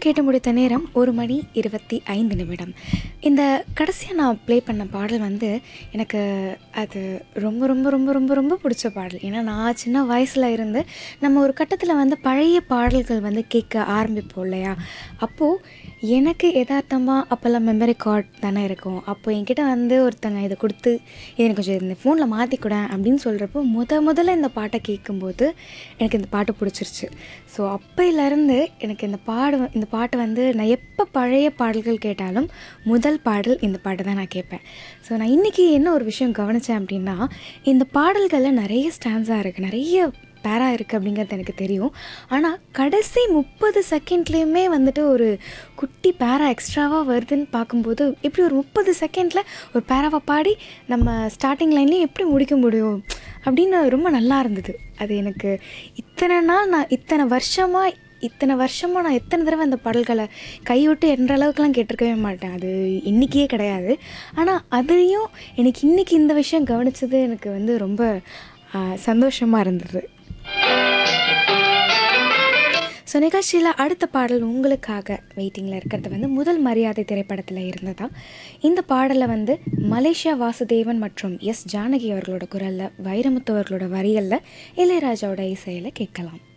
கேட்டு முடித்த நேரம் ஒரு மணி இருபத்தி ஐந்து நிமிடம் இந்த கடைசியாக நான் ப்ளே பண்ண பாடல் வந்து எனக்கு அது ரொம்ப ரொம்ப ரொம்ப ரொம்ப ரொம்ப பிடிச்ச பாடல் ஏன்னா நான் சின்ன வயசில் இருந்து நம்ம ஒரு கட்டத்தில் வந்து பழைய பாடல்கள் வந்து கேட்க ஆரம்பிப்போம் இல்லையா அப்போது எனக்கு யதார்த்தமாக அப்போல்லாம் மெமரி கார்டு தானே இருக்கும் அப்போ என்கிட்ட வந்து ஒருத்தங்க இதை கொடுத்து இதை எனக்கு கொஞ்சம் இந்த ஃபோனில் மாற்றிக்கூட அப்படின்னு சொல்கிறப்போ முத முதல்ல இந்த பாட்டை கேட்கும்போது எனக்கு இந்த பாட்டு பிடிச்சிருச்சு ஸோ அப்பையிலேருந்து எனக்கு இந்த பாடு இந்த பாட்டு வந்து நான் எப்போ பழைய பாடல்கள் கேட்டாலும் முதல் பாடல் இந்த பாட்டு தான் நான் கேட்பேன் ஸோ நான் இன்றைக்கி என்ன ஒரு விஷயம் கவனித்தேன் அப்படின்னா இந்த பாடல்களில் நிறைய ஸ்டான்ஸாக இருக்குது நிறைய பேரா இருக்குது அப்படிங்கிறது எனக்கு தெரியும் ஆனால் கடைசி முப்பது செகண்ட்லேயுமே வந்துட்டு ஒரு குட்டி பேரா எக்ஸ்ட்ராவாக வருதுன்னு பார்க்கும்போது எப்படி ஒரு முப்பது செகண்டில் ஒரு பேராவை பாடி நம்ம ஸ்டார்டிங் லைன்லேயும் எப்படி முடிக்க முடியும் அப்படின்னு ரொம்ப நல்லா இருந்தது அது எனக்கு இத்தனை நாள் நான் இத்தனை வருஷமாக இத்தனை வருஷமாக நான் எத்தனை தடவை அந்த பாடல்களை கைவிட்டு என்ற அளவுக்குலாம் கேட்டிருக்கவே மாட்டேன் அது இன்றைக்கியே கிடையாது ஆனால் அதுலேயும் எனக்கு இன்றைக்கி இந்த விஷயம் கவனித்தது எனக்கு வந்து ரொம்ப சந்தோஷமாக இருந்தது ஸோ நிகழ்ச்சியில் அடுத்த பாடல் உங்களுக்காக வெயிட்டிங்கில் இருக்கிறது வந்து முதல் மரியாதை திரைப்படத்தில் இருந்ததா இந்த பாடலை வந்து மலேசியா வாசுதேவன் மற்றும் எஸ் ஜானகி அவர்களோட குரலில் வைரமுத்து அவர்களோட வரிகளில் இளையராஜாவோட இசையில் கேட்கலாம்